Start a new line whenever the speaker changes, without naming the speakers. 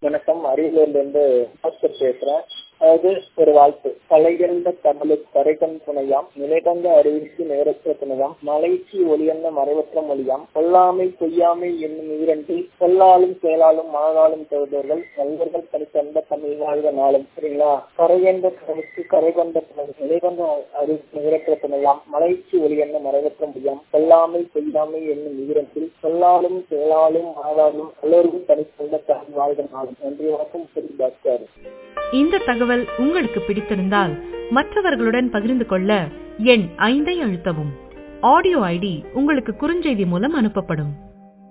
வணக்கம் அரியலூர்ல இருந்து பாஸ்கர் பேசுறேன் அதாவது ஒரு வாழ்த்து கலைகண்ட கடலுக்கு கரைகண் துணையாம் நிலைகண்ட அறிவிக்கு நேரற்ற துணையாம் மலைக்கு ஒளியன்ன மறைவற்ற மொழியாம் கொல்லாமை பொய்யாமை என்னும் இரண்டில் சொல்லாலும் செயலாலும் மனதாலும் தகுந்தவர்கள் நல்லவர்கள் தனித்தந்த தமிழ் வாழ்க நாளும் சரிங்களா கரைகண்ட கடலுக்கு கரைகண்ட துணை நிலைகண்ட அறிவிக்கு நேரற்ற துணையாம் மலைக்கு ஒளியன்ன மறைவற்ற மொழியாம் கொல்லாமை பொய்யாமை என்னும் இரண்டில் சொல்லாலும் செயலாலும் மனதாலும் நல்லவர்கள் தனித்தந்த தமிழ் வாழ்க நாளும் நன்றி வணக்கம் சரி பாஸ்கர்
இந்த தகவல் உங்களுக்கு பிடித்திருந்தால் மற்றவர்களுடன் பகிர்ந்து கொள்ள எண் ஐந்தை அழுத்தவும் ஆடியோ ஐடி உங்களுக்கு குறுஞ்செய்தி மூலம் அனுப்பப்படும்